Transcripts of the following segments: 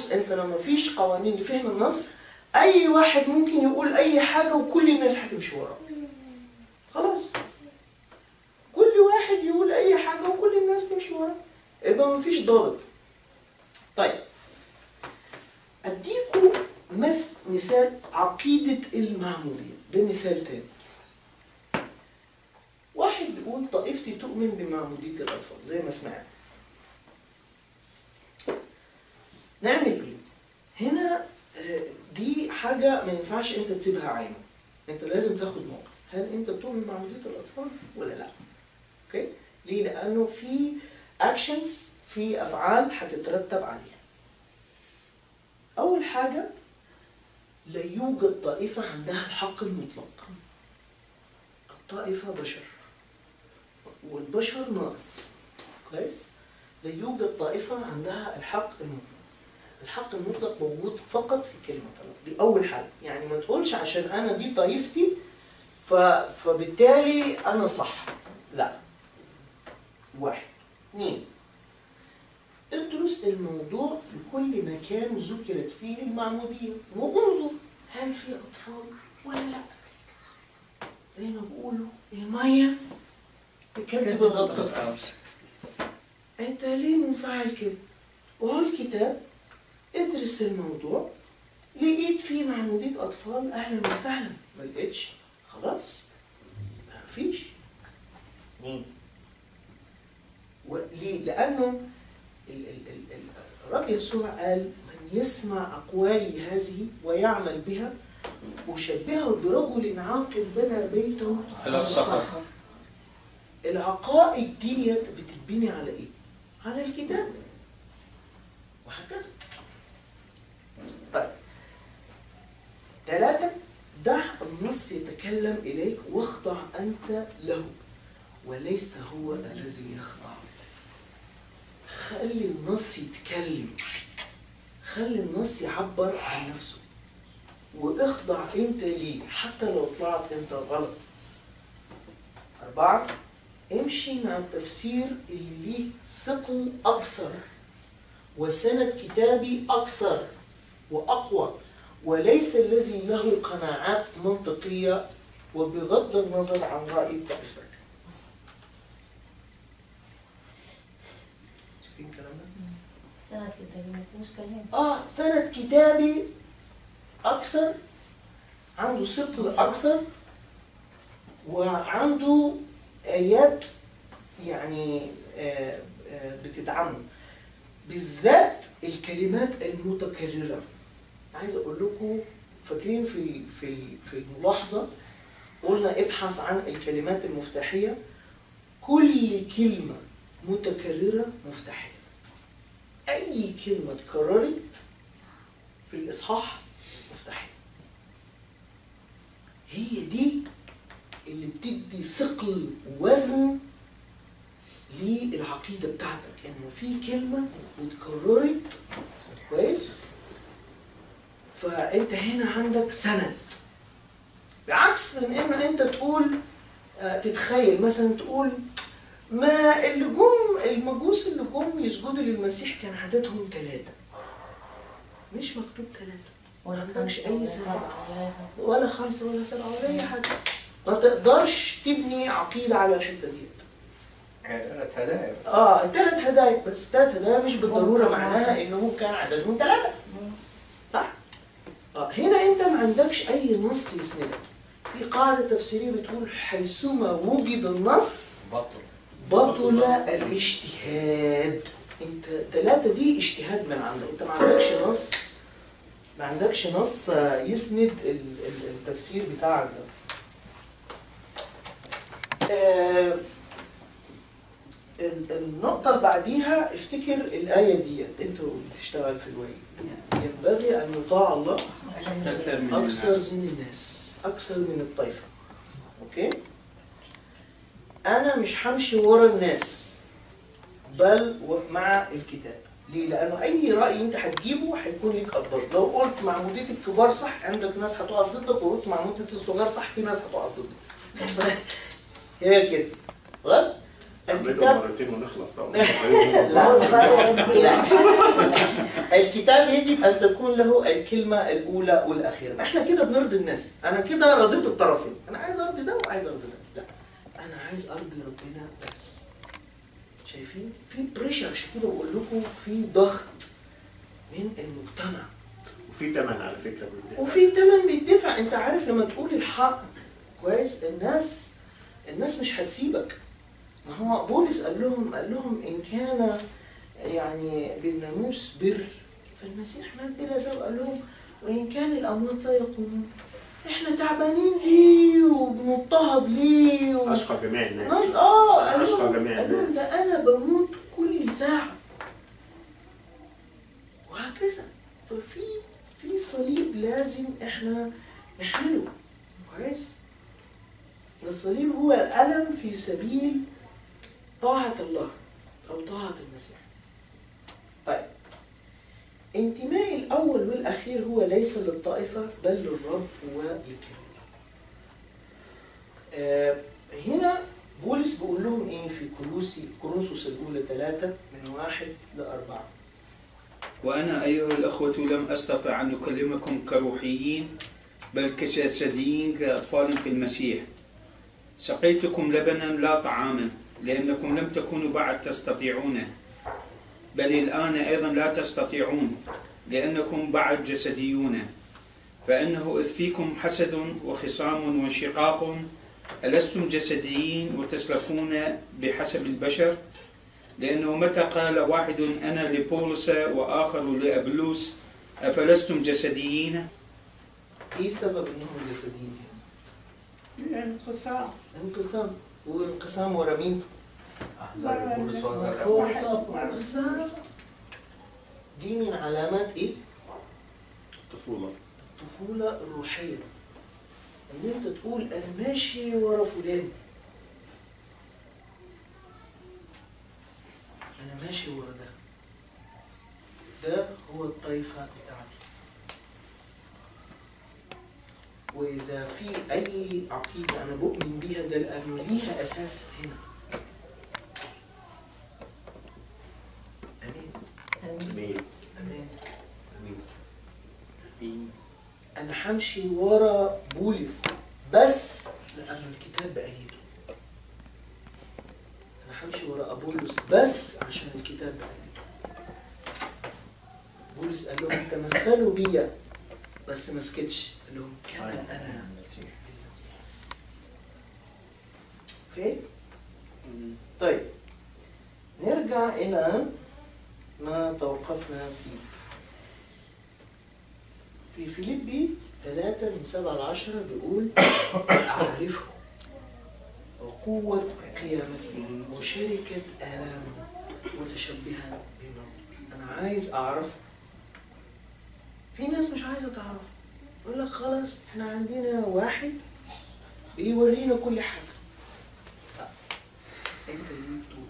بص انت لما فيش قوانين لفهم النص اي واحد ممكن يقول اي حاجه وكل الناس هتمشي وراه خلاص كل واحد يقول اي حاجه وكل الناس تمشي وراه يبقى مفيش ضابط طيب اديكم مس مثال عقيده المعموديه ده مثال تاني واحد بيقول طائفتي تؤمن بمعموديه الاطفال زي ما سمعنا نعمل ايه هنا آه، دي حاجه ما ينفعش انت تسيبها عايمه انت لازم تاخد موقف هل انت بتؤمن بمعموديه الاطفال ولا لا اوكي ليه لانه في اكشنز في افعال هتترتب عليها اول حاجه لا يوجد طائفه عندها الحق المطلق الطائفه بشر والبشر ناقص كويس لا يوجد طائفه عندها الحق المطلق الحق المطلق موجود فقط في كلمه الله دي اول حاجه يعني ما تقولش عشان انا دي طائفتي ف... فبالتالي انا صح لا واحد اثنين ادرس الموضوع في كل مكان ذكرت فيه المعمودية وانظر هل في أطفال ولا لا زي ما بيقولوا المية تكذب الغطاس انت ليه منفعل كده وهو الكتاب ادرس الموضوع لقيت فيه معمودية أطفال أهلا وسهلا ما لقيتش خلاص ما فيش مين وليه؟ لأنه ال- ال- ال- ال- الرب يسوع قال من يسمع أقوالي هذه ويعمل بها أشبهه برجل عاقل بنى بيته على الصخر. العقائد ديت بتتبني على إيه؟ على الكتاب وهكذا طيب ثلاثة دع النص يتكلم إليك واخضع أنت له وليس هو الذي يخضع خلي النص يتكلم خلي النص يعبر عن نفسه واخضع انت ليه حتى لو طلعت انت غلط أربعة امشي مع التفسير اللي ليه ثقل أكثر وسند كتابي أكثر وأقوى وليس الذي له قناعات منطقية وبغض النظر عن رأي طائفتك شايفين الكلام ده؟ سنة كتابي ما فيهوش كلام اه سند كتابي اكثر عنده ثقل اكثر وعنده ايات يعني آه، آه، بتدعمه بالذات الكلمات المتكرره عايز اقول لكم فاكرين في في في الملاحظه قلنا ابحث عن الكلمات المفتاحيه كل كلمه متكرره مفتاحيه اي كلمه اتكررت في الاصحاح مفتاحيه هي دي اللي بتدي ثقل ووزن للعقيده بتاعتك انه في كلمه واتكررت كويس فانت هنا عندك سند بعكس من انه انت تقول آه، تتخيل مثلا تقول ما اللي جم المجوس اللي جم يسجدوا للمسيح كان عددهم ثلاثة مش مكتوب ثلاثة ما عندكش خمسة أي ولا سند سبعة ولا أي حاجة. ولا خمسة ولا سبعة ولا أي حاجة ما تقدرش تبني عقيدة على الحتة دي ثلاث هدايا اه الثلاث هدايا بس الثلاث هدايا مش بالضرورة معناها انهم كان عددهم ثلاثة صح؟ اه هنا انت ما عندكش اي نص يسندك في قاعدة تفسيرية بتقول حيثما وجد النص بطل بطل الاجتهاد انت ثلاثة دي اجتهاد من عندك انت ما عندكش نص ما عندكش نص آه، يسند ال- ال- التفسير بتاعك ده آه، ال- النقطة اللي بعديها افتكر الآية ديت انتوا بتشتغل في الوعي ينبغي أن يطاع الله أكثر من أكثر الناس. من الناس أكثر من الطائفة أوكي أنا مش همشي ورا الناس بل مع الكتاب ليه؟ لأنه أي رأي أنت هتجيبه هيكون ليك الضد لو قلت معمودية الكبار صح عندك ناس هتقف ضدك وقلت معمودية الصغار صح في ناس هتقف ضدك هي كده خلاص عملهم الكتاب مرتين ونخلص بقى لا الكتاب يجب ان تكون له الكلمه الاولى والاخيره احنا كده بنرضي الناس انا كده رضيت الطرفين انا عايز ارضي ده وعايز ارضي ده لا انا عايز ارضي ربنا بس شايفين في بريشر عشان كده بقول لكم في ضغط من المجتمع وفي ثمن على فكره بالدفع. وفي تمن بيدفع انت عارف لما تقول الحق كويس الناس الناس مش هتسيبك ما هو بولس قال لهم قال لهم ان كان يعني بالناموس بر فالمسيح مات بلا سبب قال لهم وان كان الاموات لا يقومون احنا تعبانين ليه وبنضطهد ليه و... اشقى جميع الناس ناس- اه قال أشقى لهم جميع قال لهم الناس. ده انا بموت كل ساعه وهكذا ففي في صليب لازم احنا نحمله كويس الصليب هو الألم في سبيل طاعة الله أو طاعة المسيح طيب انتمائي الأول والأخير هو ليس للطائفة بل للرب وللكلمة آه هنا بولس بيقول لهم ايه في كولوسي كورنثوس الاولى ثلاثة من واحد لأربعة وأنا أيها الأخوة لم أستطع أن أكلمكم كروحيين بل كجسديين كأطفال في المسيح سقيتكم لبنا لا طعاما لأنكم لم تكونوا بعد تستطيعونه بل الآن أيضا لا تستطيعون لأنكم بعد جسديون فإنه إذ فيكم حسد وخصام وانشقاق ألستم جسديين وتسلكون بحسب البشر لأنه متى قال واحد أنا لبولس وآخر لأبلوس أفلستم جسديين؟ ايه سبب انهم جسديين هنا؟ انقسام انقسام وانقسام ورا مين؟ أحزاب بولس وزر بالظبط دي من علامات ايه؟ الطفوله الطفولة الروحية ان انت تقول انا ماشي ورا فلان انا ماشي ورا ده ده هو الطائفة بتاعتي واذا في اي عقيدة انا بؤمن بيها ده لانه ليها اساس هنا امين مين امين مين انا همشي ورا بولس بس لان الكتاب بأيده انا همشي ورا ابولس بس عشان الكتاب بأيده بولس قال لهم تمثلوا بيا بس ما سكتش قال لهم كما انا بالمسيح اوكي طيب نرجع الى ما توقفنا فيه في فيليبي 3 من 7 ل 10 بيقول أعرفه وقوة قيامته وشركة آلامه متشبها بموته أنا عايز أعرفه في ناس مش عايزة تعرفه يقول لك خلاص احنا عندنا واحد بيورينا كل حاجة لا. انت ليك دور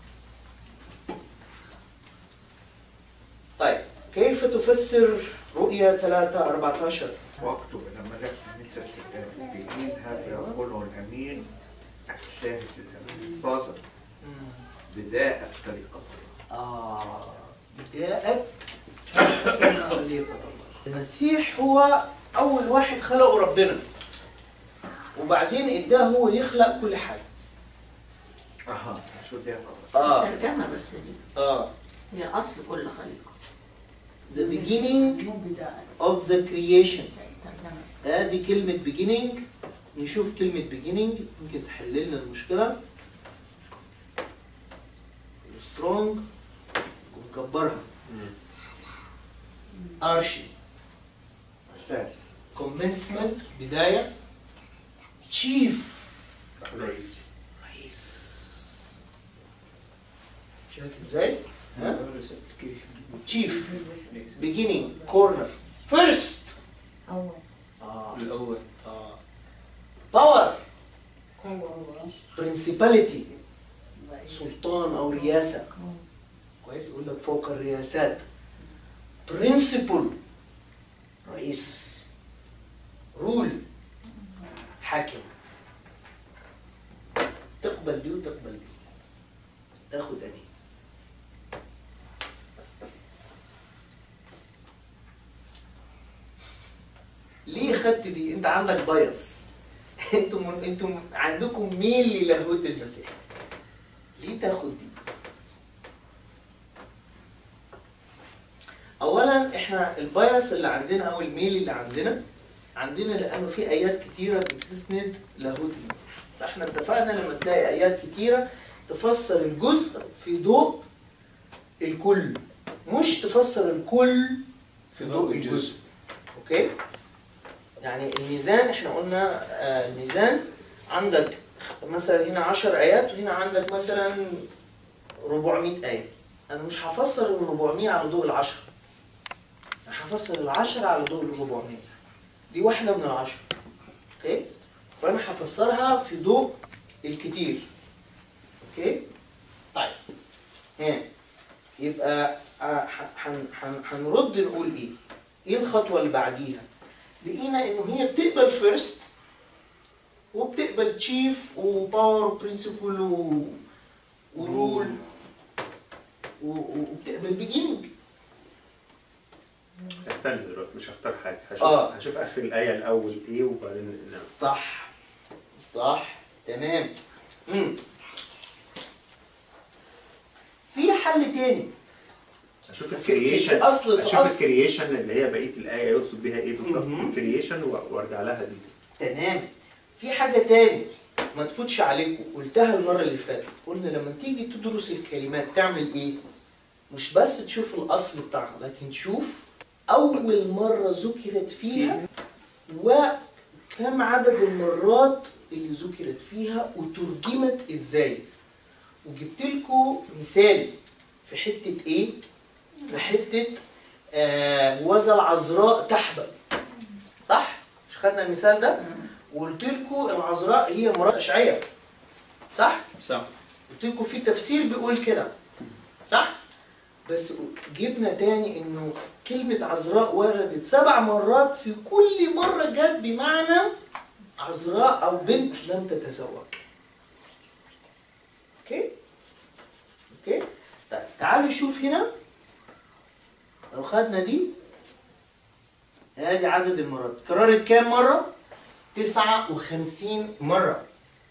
طيب كيف تفسر رؤيا 3 14 واكتب إلى ملك مثل الكتاب بإيد هذا يقوله الأمين الشاهد الأمين الصادق بداءة طريقة آه بداءة خليقة الله المسيح هو أول واحد خلقه ربنا وبعدين إداه هو يخلق كل حاجة أها شو دي قبل آه ترجمة بس دي آه هي أصل كل خليقة the beginning مو بداية of the creation ترجمة آه دي كلمة beginning نشوف كلمة beginning يمكن تحل لنا المشكلة strong ونكبرها archie أساس commencement بداية chief رئيس رئيس شايف ازاي؟ ها؟ chief beginning corner first أول آه. الأول آه. power قوة principality سلطان او رياسه كويس يقول لك فوق الرياسات principal رئيس رول حاكم تقبل دي وتقبل دي تاخد انهي ليه خدت دي انت عندك بايس انتم انتم عندكم ميل للاهوت المسيح ليه تاخد دي اولا احنا البايس اللي عندنا او الميل اللي عندنا عندنا لانه في ايات كتيره بتسند لاهوت المسيح فاحنا اتفقنا لما تلاقي ايات كتيره تفسر الجزء في ضوء الكل مش تفسر الكل في ضوء الجزء اوكي يعني الميزان احنا قلنا آه، الميزان عندك مثلا هنا 10 ايات وهنا عندك مثلا 400 ايه انا مش هفسر ال 400 على ضوء العشرة انا هفسر العشرة على ضوء ال 400 دي واحدة من العشرة اوكي فانا هفسرها في ضوء الكتير اوكي طيب ها يبقى آه، ح- هن- هن- هنرد نقول ايه ايه الخطوه اللي بعديها لقينا انه هي بتقبل فيرست وبتقبل تشيف وباور وبرنسبل و... ورول و- و- وبتقبل بيجيننج استنى دلوقتي مش هختار حاجه هشوف آه. هشوف اخر الايه الاول ايه وبعدين نعم. صح صح تمام مم. في حل تاني اشوف في- في- الكرييشن في أصل- في اشوف أصل. الكرييشن اللي هي بقيه الايه يقصد بيها ايه بالظبط مهم. الكرييشن و- وارجع لها دي تمام في حاجة تاني ما تفوتش عليكم قلتها المرة اللي فاتت قلنا لما تيجي تدرس الكلمات تعمل ايه مش بس تشوف الأصل بتاعها لكن تشوف أول مرة ذكرت فيها وكم عدد المرات اللي ذكرت فيها وترجمت ازاي وجبت لكم مثال في حتة ايه في حتة آه وذا العذراء تحبل صح مش خدنا المثال ده وقلت لكم العذراء هي مرات اشعياء صح صح قلت لكم في تفسير بيقول كده صح بس جبنا تاني انه كلمة عذراء وردت سبع مرات في كل مرة جت بمعنى عذراء او بنت لم تتزوج اوكي اوكي طيب تعالوا شوف هنا لو خدنا دي ادي عدد المرات كررت كام مرة؟ 59 مرة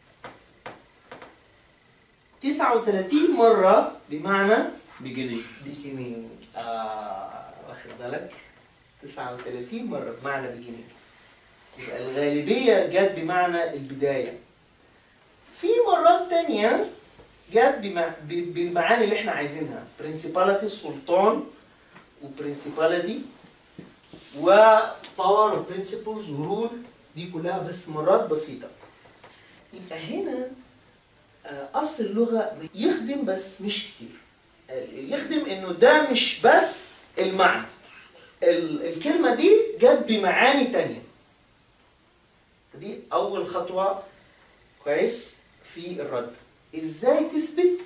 39 مرة بمعنى beginning beginning آه واخد بالك 39 مرة بمعنى beginning يبقى الغالبية جت بمعنى البداية في مرات تانية جت بمع... ب- بالمعاني اللي احنا عايزينها principality سلطان وprincipality و power principles ورول دي كلها بس مرات بسيطة يبقى هنا آه، أصل اللغة يخدم بس مش كتير يخدم انه ده مش بس المعنى ال- الكلمة دي جت بمعاني تانية دي أول خطوة كويس في الرد ازاي تثبت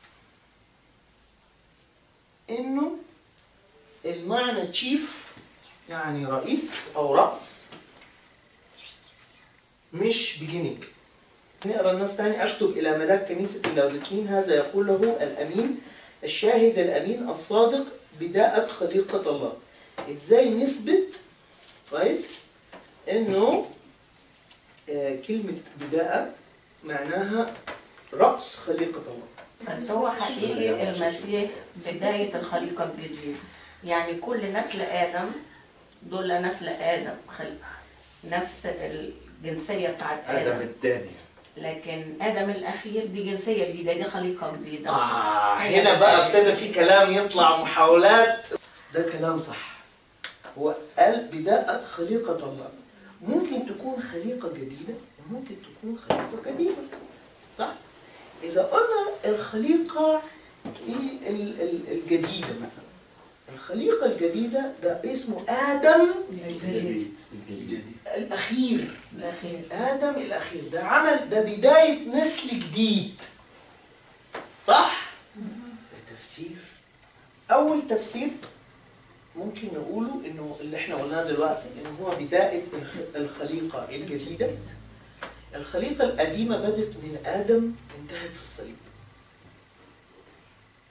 انه المعنى تشيف يعني رئيس او رأس مش beginning نقرا الناس تاني اكتب الى ملاك كنيسة اللاوديكيين هذا يقول له الامين الشاهد الامين الصادق بداءة خليقة الله ازاي نثبت كويس انه آه كلمة بداءة معناها رأس خليقة الله بس هو حقيقي المسيح بداية الخليقة الجديدة يعني كل نسل آدم دول نسل آدم خل... نفس الجنسية بتاعت آدم آدم الثاني لكن آدم الأخير دي جنسية جديدة دي خليقة جديدة آه هنا بقى ابتدى في كلام يطلع محاولات ده كلام صح هو قال بداءة خليقة الله ممكن تكون خليقة جديدة وممكن تكون خليقة قديمة صح؟ إذا قلنا الخليقة ال- ال- ال- الجديدة مثلا الخليقة الجديدة ده اسمه آدم الجديد الجديد الأخير الأخير آدم الأخير ده عمل ده بداية نسل جديد صح؟ ده تفسير أول تفسير ممكن نقوله إنه اللي إحنا قلناه دلوقتي إنه هو بداية الخ- الخليقة الجديدة الخليقة القديمة بدت من آدم انتهت في الصليب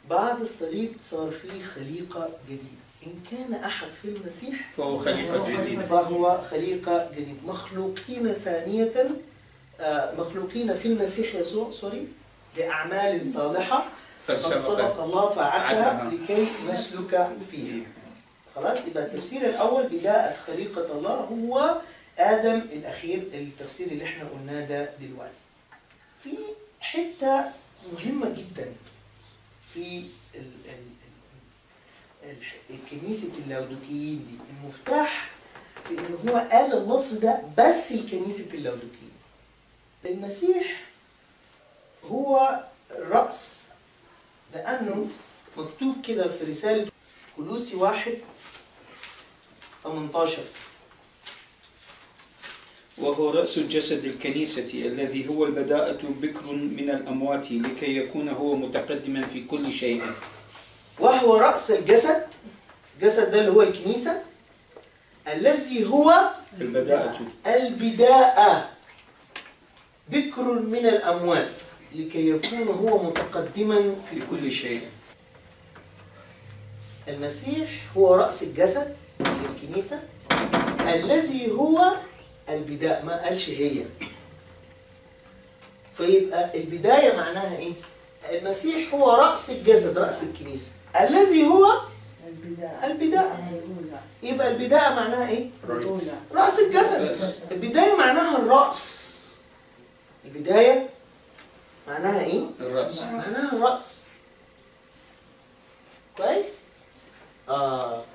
بعد الصليب صار في خليقة جديدة إن كان أحد في المسيح فهو خليقة جديدة فهو خليقة جديدة مخلوقين ثانية آه، مخلوقين في المسيح يسوع سوري لأعمال صالحة قد قد سبق سبق الله فعلها عدها. لكي نسلك فيها خلاص يبقى التفسير الأول بداية خليقة الله هو آدم الأخير التفسير اللي احنا قلناه ده دلوقتي في حتة مهمة جدا في ال ال ال الكنيسة اللاودوكيين دي المفتاح في إن هو قال اللفظ ده بس الكنيسة اللاودوكيين المسيح هو الرأس لأنه مكتوب كده في رسالة كلوسي واحد 18 وهو رأس الجسد الكنيسة الذي هو البداءة بكر من الأموات لكي يكون هو متقدما في كل شيء وهو رأس الجسد الجسد ده اللي هو الكنيسة الذي هو البداءة البداءة بكر من الأموات لكي يكون هو متقدما في كل شيء المسيح هو رأس الجسد الكنيسة الذي هو البداء ما قالش هي فيبقى البداية معناها ايه؟ المسيح هو رأس الجسد رأس الكنيسة الذي هو البداية البداية الأولى يبقى البداية معناها ايه؟ الأولى رأس الجسد البداية معناها الرأس البداية معناها ايه؟ الرأس معناها الرأس كويس؟ آه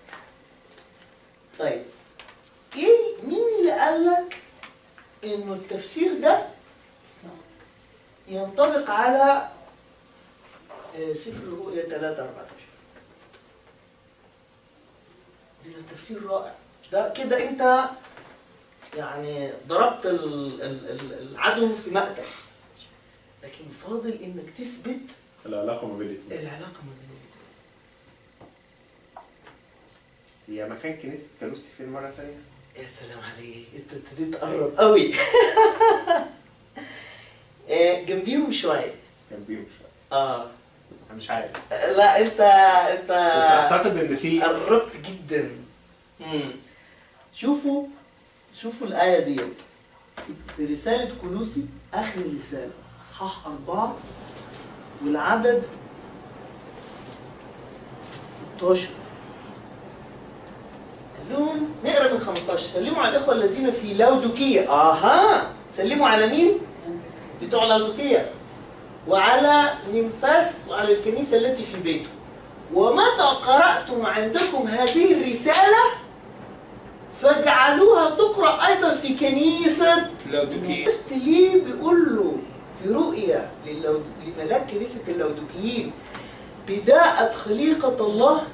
طيب ايه مين اللي قال لك انه التفسير ده ينطبق على آه، سفر الرؤيا 3 14 ده تفسير رائع ده كده انت يعني ضربت ال- ال- ال- العدو في مقتل لكن فاضل انك تثبت العلاقة ما بين الاثنين العلاقه ما بين الاثنين هي مكان كنيسة كالوسي فين مرة تانية؟ يا سلام عليك انت ابتديت تقرب قوي آه، جنبيهم شويه كان بيهم شوية اه أنا مش عارف لا انت انت بس أعتقد إن في قربت جدا مم. شوفوا شوفوا الآية دي في رسالة كلوسي آخر رسالة إصحاح أربعة والعدد 16 قال لهم نقرا من 15 سلموا على الإخوة الذين في لاودوكية أها سلموا على مين؟ بتوع لاودوكية وعلى نمفاس وعلى الكنيسة التي في بيته ومتى قرأتم عندكم هذه الرسالة فاجعلوها تقرأ أيضا في كنيسة لاودوكية عرفت ليه بيقول له في رؤيا للو- لملاك كنيسة اللودوكيين بداءة خليقة الله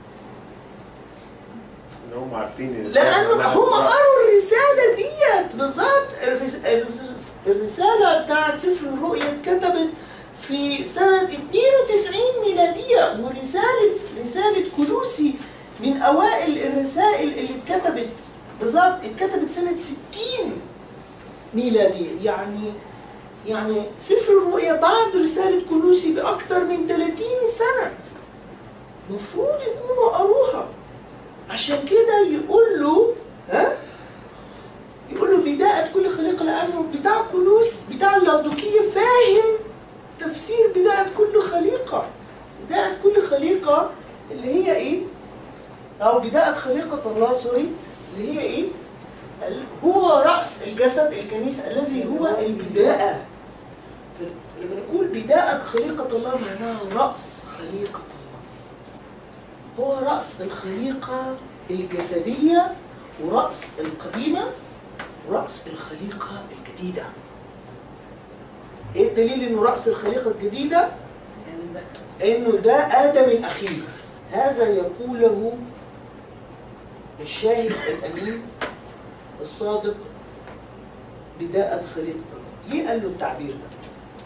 إن هم عارفين إن لأنه معناها هم الرأس. قروا الرسالة ديت بالظبط الرس- الرس- الرسالة بتاعت سفر الرؤيا اتكتبت في سنة 92 ميلادية ورسالة رسالة كلوسي من أوائل الرسائل اللي اتكتبت بالظبط اتكتبت سنة 60 ميلادية يعني يعني سفر الرؤيا بعد رسالة كلوسي بأكثر من 30 سنة المفروض يكونوا قروها عشان كده يقول له ها يقول له بداية كل خليقة لأنه بتاع كلوس بتاع اللودوكية فاهم تفسير بداية كل خليقة بداية كل خليقة اللي هي إيه؟ أو بداية خليقة الله سوري اللي هي إيه؟ ال- هو رأس الجسد الكنيسة الذي هو البداية ف- لما نقول بداية خليقة الله معناها رأس خليقة الله هو رأس الخليقة الجسدية ورأس القديمة ورأس الخليقة الجديدة ايه الدليل انه رأس الخليقة الجديدة؟ انه ده آدم الأخير هذا يقوله الشاهد الأمين الصادق بداءة خليقة الله ليه قال له التعبير ده؟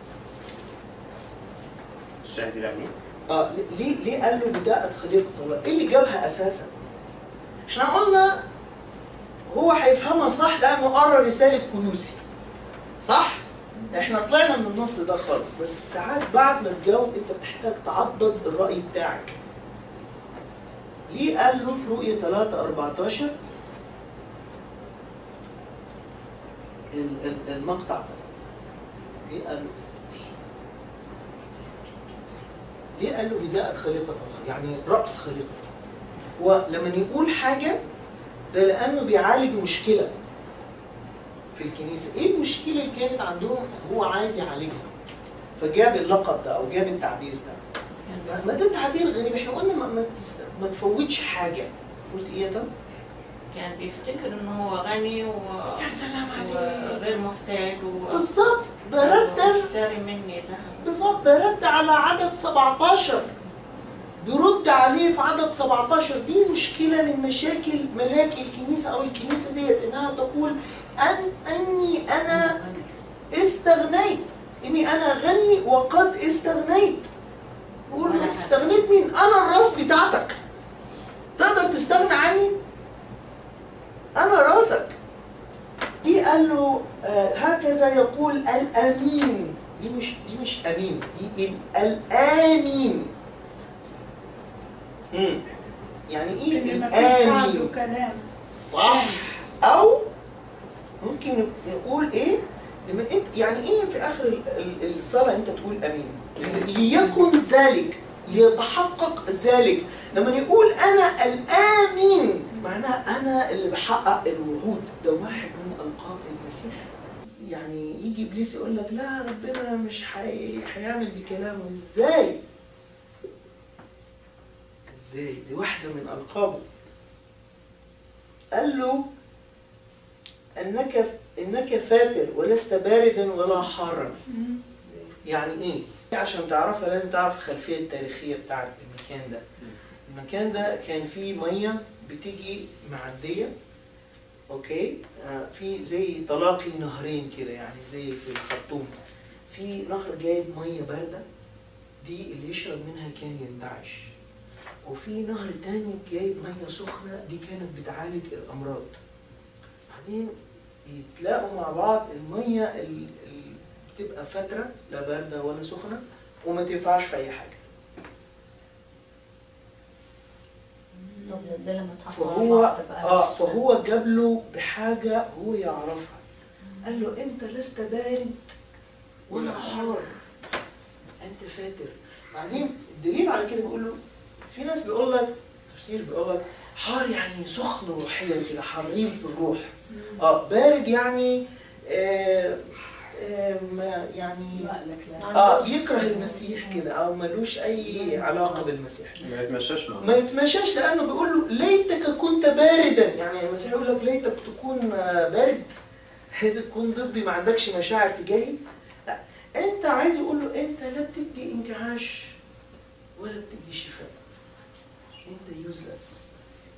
الشاهد الأمين اه ليه ليه قال له بداءة خليقة الله؟ ايه اللي جابها اساسا؟ احنا قلنا هو هيفهمها صح لانه قرا رسالة كلوسي صح؟ احنا طلعنا من النص ده خالص بس ساعات بعد ما تجاوب انت بتحتاج تعضد الرأي بتاعك ليه قال له في رؤية 3 14 ال- ال- المقطع ده ليه قال له ليه قال له بداية خليقة الله يعني رأس خليقة ولما يقول حاجة ده لأنه بيعالج مشكلة في الكنيسة إيه المشكلة اللي كانت عندهم هو عايز يعالجها فجاب اللقب ده أو جاب التعبير ده ما- ما ده تعبير غريب احنا قلنا ما, ما, تس- ما تفوتش حاجة قلت إيه يا ده؟ كان بيفتكر ان هو غني و... يا سلام عليك وغير محتاج و... بالظبط ده رد اشتري مني ذهب بالظبط ده رد على عدد 17 بيرد عليه في عدد 17 دي مشكلة من مشاكل ملاك الكنيسة أو الكنيسة ديت إنها تقول أن أني أنا استغنيت إني أنا غني وقد استغنيت بقول له استغنيت مين؟ أنا الراس بتاعتك تقدر تستغنى عني؟ أنا راسك دي قال له آه هكذا يقول الأمين دي مش دي مش أمين دي ال- الآمين مم. يعني إيه اللي ما فيش بعده الآمين؟ كلام صح أو ممكن نقول إيه؟ لما أنت يعني إيه في آخر ال- ال- الصلاة أنت تقول أمين؟ ليكن ذلك ليتحقق ذلك لما يقول أنا الآمين معناها أنا اللي بحقق الوعود ده واحد من ألقاب المسيح يعني يجي إبليس يقول لك لا ربنا مش حي... هيعمل بكلامه إزاي؟ إزاي؟ دي واحدة من ألقابه قال له انك انك فاتر ولست باردا ولا حارا يعني ايه عشان تعرفها لازم تعرف الخلفيه التاريخيه بتاعت المكان ده المكان ده كان فيه ميه بتيجي معديه اوكي آه في زي تلاقي نهرين كده يعني زي في الخرطوم في نهر جايب ميه بارده دي اللي يشرب منها كان ينتعش وفي نهر تاني جايب ميه سخنه دي كانت بتعالج الامراض بعدين يتلاقوا مع بعض الميه ال- ال- بتبقى فتره لا بارده ولا سخنه وما تنفعش في اي حاجه طب ده لما تحط فهو اه فهو جاب له بحاجه هو يعرفها قال له انت لست بارد ولا حار انت فاتر بعدين الدليل على كده بيقول له في ناس بيقول لك تفسير بيقول لك حار يعني سخن روحيا كده حريم في الروح اه بارد يعني آه آه ما يعني اه بيكره المسيح كده او ملوش اي علاقه بالمسيح ما يتمشاش مع ما الناس. يتمشاش لانه بيقول له ليتك كنت باردا يعني المسيح يقول لك ليتك تكون آه، بارد تكون ضدي ما عندكش مشاعر تجاهي لا انت عايز يقول له انت لا بتدي انتعاش ولا بتدي شفاء انت يوزلس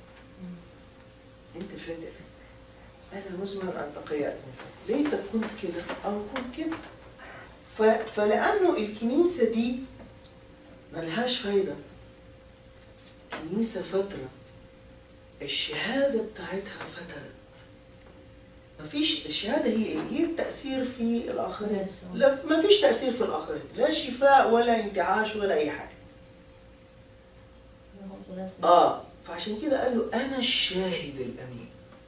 انت فاتر انا مزمر ان تقيأ ليتك كنت كده او كنت كده ف- فلانه الكنيسه دي ملهاش فايده كنيسة فترة الشهادة بتاعتها فترت مفيش الشهادة هي ايه؟ هي التأثير في الآخرين لا مفيش تأثير في الآخرين لا شفاء ولا انتعاش ولا أي حاجة آه فعشان كده قال له أنا الشاهد الأمين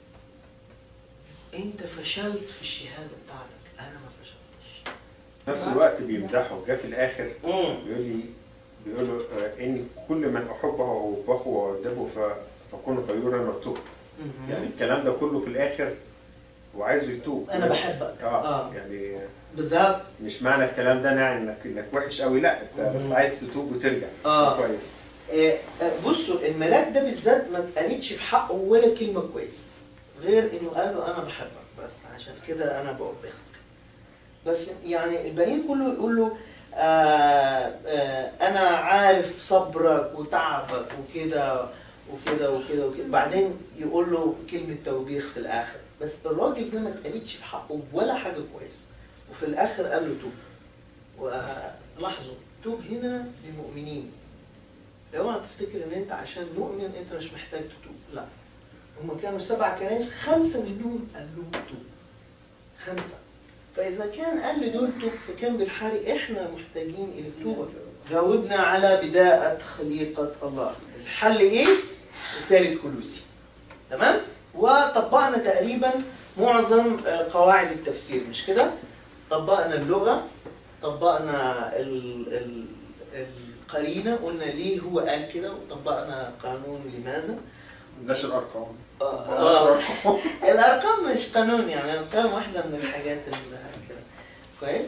أنت فشلت في الشهادة بتاعتك أنا ما فشلتش في نفس الوقت بيمدحه جه في الاخر مم. بيقول لي بيقول له آه، اني كل من احبه واوبخه وادبه ف- فكون خيورا مكتوب يعني الكلام ده كله في الاخر وعايزه يتوب أنا بحبك اه, آه. يعني بالظبط مش معنى الكلام ده يعني انك انك وحش قوي لا انت بس مم. عايز تتوب وترجع آه. كويس آه، آه، بصوا الملاك ده بالذات ما اتقالتش في حقه ولا كلمه كويسه غير انه قال له انا بحبك بس عشان كده انا بوبخك بس يعني الباقيين كله يقول له آه آه انا عارف صبرك وتعبك وكده وكده وكده وكده بعدين يقول له كلمه توبيخ في الاخر بس الراجل ده ما اتقالتش في حقه ولا حاجه كويسه وفي الاخر قال له توب ولاحظوا توب هنا للمؤمنين اوعى تفتكر ان انت عشان مؤمن انت مش محتاج تتوب لا هم كانوا سبع كنائس خمسه منهم قال لهم توب خمسه فاذا كان قال لي دول توب فكان بالحري احنا محتاجين الى التوبه جاوبنا على بدايه خليقه الله الحل ايه رساله كلوسي تمام وطبقنا تقريبا معظم آه، قواعد التفسير مش كده طبقنا اللغه طبقنا ال ال القرينه قلنا ليه هو قال كده وطبقنا قانون لماذا مبقاش الارقام آه، مبقاش آه. الارقام الارقام مش قانون يعني الارقام واحده من الحاجات اللي كده كويس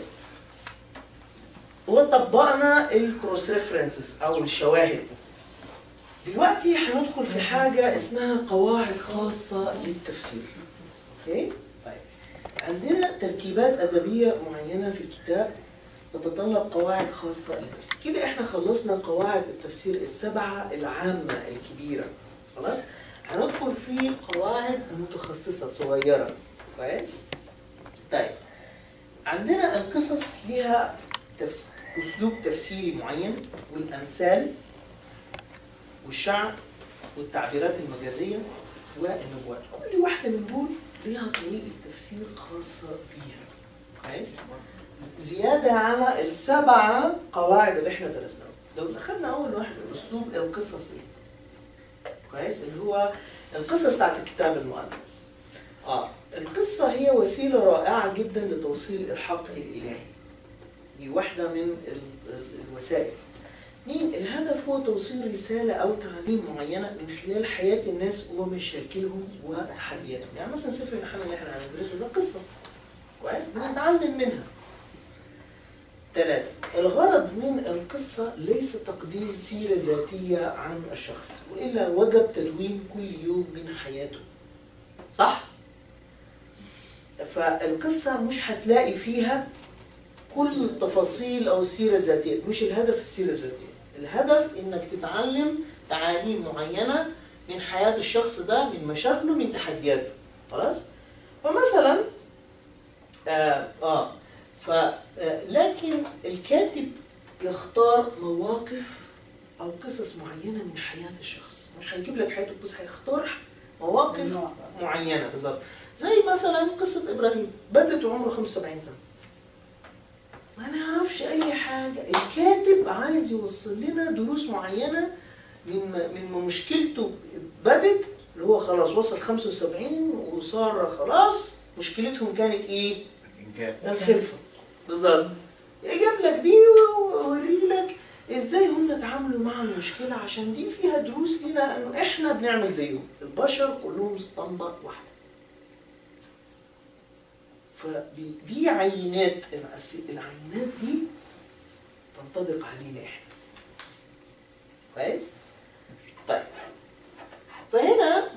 وطبقنا الكروس ريفرنسز او الشواهد دلوقتي هندخل في حاجه اسمها قواعد خاصه للتفسير اوكي طيب عندنا تركيبات ادبيه معينه في الكتاب تتطلب قواعد خاصه للتفسير كده احنا خلصنا قواعد التفسير السبعه العامه الكبيره خلاص هندخل في قواعد متخصصة صغيرة كويس؟ طيب عندنا القصص ليها تفس... أسلوب تفسيري معين والأمثال والشعر والتعبيرات المجازية والنبوات كل واحدة من دول ليها طريقة تفسير خاصة بيها كويس؟ زيادة على السبعة قواعد اللي احنا درسناهم لو أخذنا أول واحد الأسلوب القصصي كويس اللي هو القصص بتاعت الكتاب المقدس اه القصة هي وسيلة رائعة جدا لتوصيل الحق الإلهي دي واحدة من ال- ال- الوسائل اثنين الهدف هو توصيل رسالة أو تعليم معينة من خلال حياة الناس ومشاكلهم وتحدياتهم يعني مثلا سفر الحمل اللي احنا هندرسه ده قصة كويس بنتعلم منها ثلاث الغرض من القصة ليس تقديم سيرة ذاتية عن الشخص وإلا وجب تدوين كل يوم من حياته صح؟ فالقصة مش هتلاقي فيها كل التفاصيل أو السيرة الذاتية مش الهدف السيرة الذاتية الهدف إنك تتعلم تعاليم معينة من حياة الشخص ده من مشاكله من تحدياته خلاص؟ فمثلا آه, آه ف آه، لكن الكاتب يختار مواقف او قصص معينه من حياه الشخص مش هيجيب لك حياته بس هيختار مواقف معينه بالظبط زي مثلا قصه ابراهيم بدت عمره 75 سنه ما نعرفش اي حاجه الكاتب عايز يوصل لنا دروس معينه من من مشكلته بدت اللي هو خلاص وصل 75 وصار خلاص مشكلتهم كانت ايه؟ إنجاب الخلفة بالظبط يجيب لك دي ويوري لك ازاي هم اتعاملوا مع المشكلة عشان دي فيها دروس لنا انه احنا بنعمل زيهم البشر كلهم اسطمبة واحدة فدي عينات الأس- العينات دي تنطبق علينا احنا كويس؟ طيب فهنا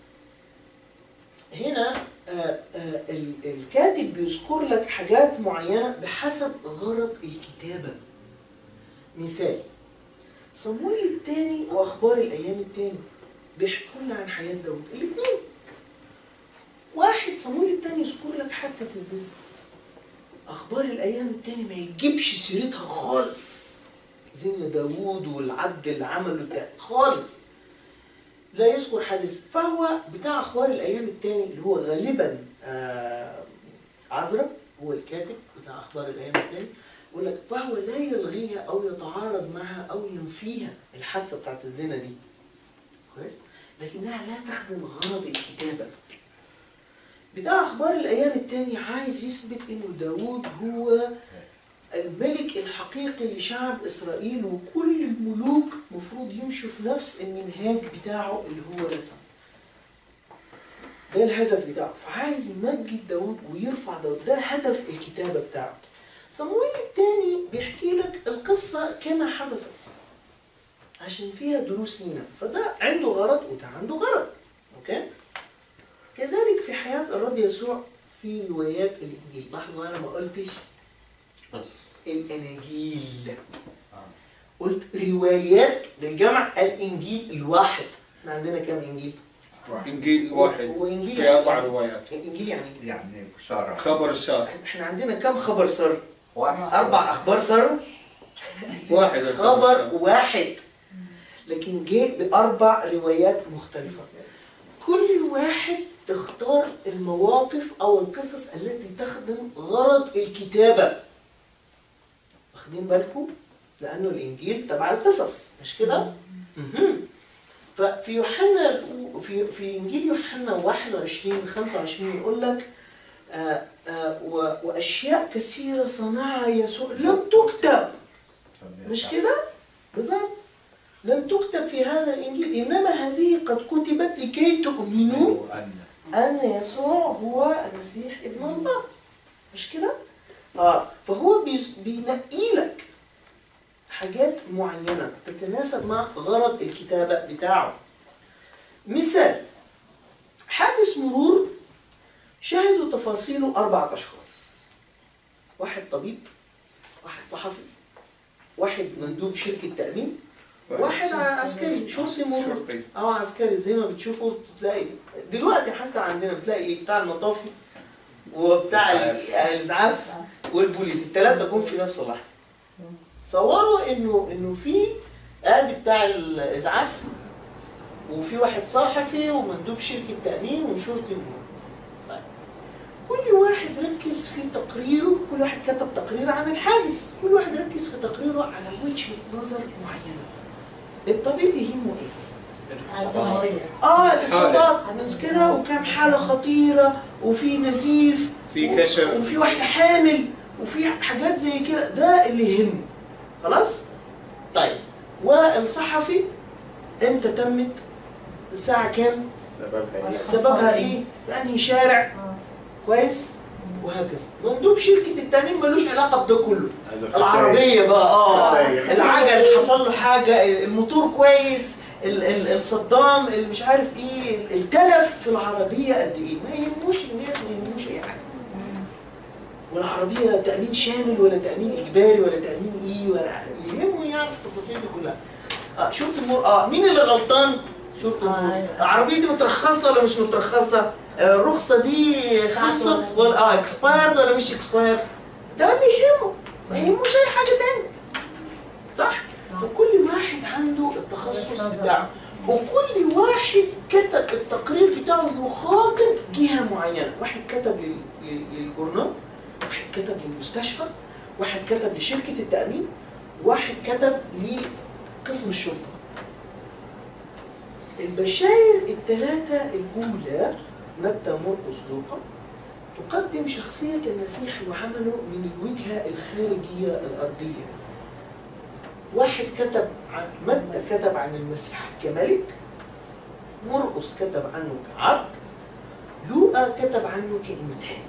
هنا آه، آه، ال- الكاتب بيذكر لك حاجات معينة بحسب غرض الكتابة مثال صمويل الثاني وأخبار الأيام الثاني بيحكوا لنا عن حياة داود الاثنين واحد صمويل الثاني يذكر لك حادثة الزنا أخبار الأيام الثاني ما يجيبش سيرتها خالص زنا داوود والعد اللي عمله بتاع خالص لا يذكر حادث فهو بتاع اخبار الايام الثاني اللي هو غالبا آه عزرا هو الكاتب بتاع اخبار الايام الثاني يقول لك فهو لا يلغيها او يتعارض معها او ينفيها الحادثه بتاعت الزنا دي كويس لكنها لا تخدم غرض الكتابه بتاع اخبار الايام الثاني عايز يثبت انه داوود هو الملك الحقيقي لشعب اسرائيل وكل الملوك مفروض يمشوا في نفس المنهاج بتاعه اللي هو رسم ده الهدف بتاعه فعايز يمجد داود ويرفع داود ده هدف الكتابة بتاعه صمويل الثاني بيحكي لك القصة كما حدثت عشان فيها دروس لينا فده عنده غرض وده عنده غرض اوكي كذلك في حياة الرب يسوع في روايات الإنجيل لحظة أنا ما قلتش الاناجيل قلت روايات للجمع الانجيل الواحد احنا عندنا كم انجيل انجيل واحد وانجيل في يعني اربع إيه؟ روايات انجيل يعني إيه؟ يعني بشارة خبر سار احنا عندنا كم خبر سر واحد اربع اخبار سر واحد الخبر خبر سار. واحد لكن جاء باربع روايات مختلفه كل واحد تختار المواقف أو القصص التي تخدم غرض الكتابة واخدين بالكم؟ لأنه الإنجيل تبع القصص مش كده؟ مهم. ففي يوحنا في في إنجيل يوحنا 21 25 يقول لك آه آه و- وأشياء كثيرة صنعها يسوع لم تكتب مش كده؟ بالظبط لم تكتب في هذا الإنجيل إنما هذه قد كتبت لكي تؤمنوا أن يسوع هو المسيح ابن الله مش كده؟ آه فهو بيز- بينقي لك حاجات معينة تتناسب مع غرض الكتابة بتاعه مثال حادث مرور شهدوا تفاصيله أربعة أشخاص واحد طبيب واحد صحفي واحد مندوب شركة تأمين واحد عسكري شرطي مرور شرطي اه عسكري زي ما بتشوفوا تلاقي دلوقتي حتى عندنا بتلاقي ايه بتاع المطافي وبتاع ال- الاسعاف والبوليس الثلاثه جم في نفس اللحظه صوروا انه انه في ادي بتاع الاسعاف وفي واحد صحفي ومندوب شركه تامين وشرطي مرور طيب كل واحد ركز في تقريره كل واحد كتب تقرير عن الحادث كل واحد ركز في تقريره على وجهه نظر معينه الطبيب يهمه ايه الجمهورية اه الاصابات مش كده وكام حاله خطيره وفي نزيف في و- كشف. وفي واحده حامل وفي حاجات زي كده ده اللي يهمه خلاص طيب والصحفي امتى تمت الساعه كام سببها ايه؟ سببها ايه في انهي شارع آه. كويس وهكذا مندوب شركه التامين ملوش علاقه بده كله عايز الخسائر. العربية بقى اه خسائر. العجل حصل له حاجة الموتور كويس ال- ال- الصدام اللي مش عارف ايه التلف في العربية قد ايه ما يهموش الناس ما يهموش اي حاجة والعربية تأمين شامل ولا تأمين إجباري ولا تأمين إيه ولا يهمه يعرف التفاصيل دي كلها اه شرطة المر اه مين اللي غلطان؟ شرطة آه، المر أيوة. العربية دي مترخصة ولا مش مترخصة؟ آه، الرخصة دي خلصت ولا اه اكسبايرد ولا مش اكسبايرد؟ ده اللي يهمه ما يهموش أي حاجة تانية صح؟ فكل واحد عنده التخصص بتاعه وكل واحد كتب التقرير بتاعه يخاطب جهة معينة واحد كتب لل- لل- للجورنال واحد كتب للمستشفى واحد كتب لشركة التأمين واحد كتب لقسم الشرطة البشاير الثلاثة الأولى متى مرقس لوقا تقدم شخصية المسيح وعمله من الوجهة الخارجية الأرضية واحد كتب عن متى كتب عن المسيح كملك مرقس كتب عنه كعبد لوقا كتب عنه كإنسان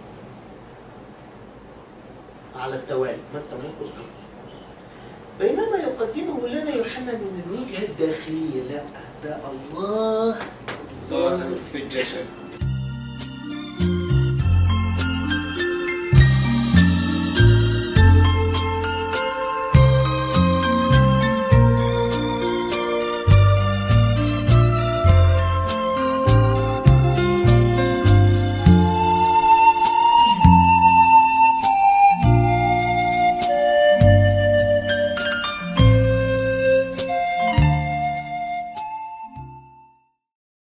على التوالي متى مرقس لوقا بينما يقدمه لنا يوحنا من الوجهة الداخلية لا ده الله ظاهر في الجسد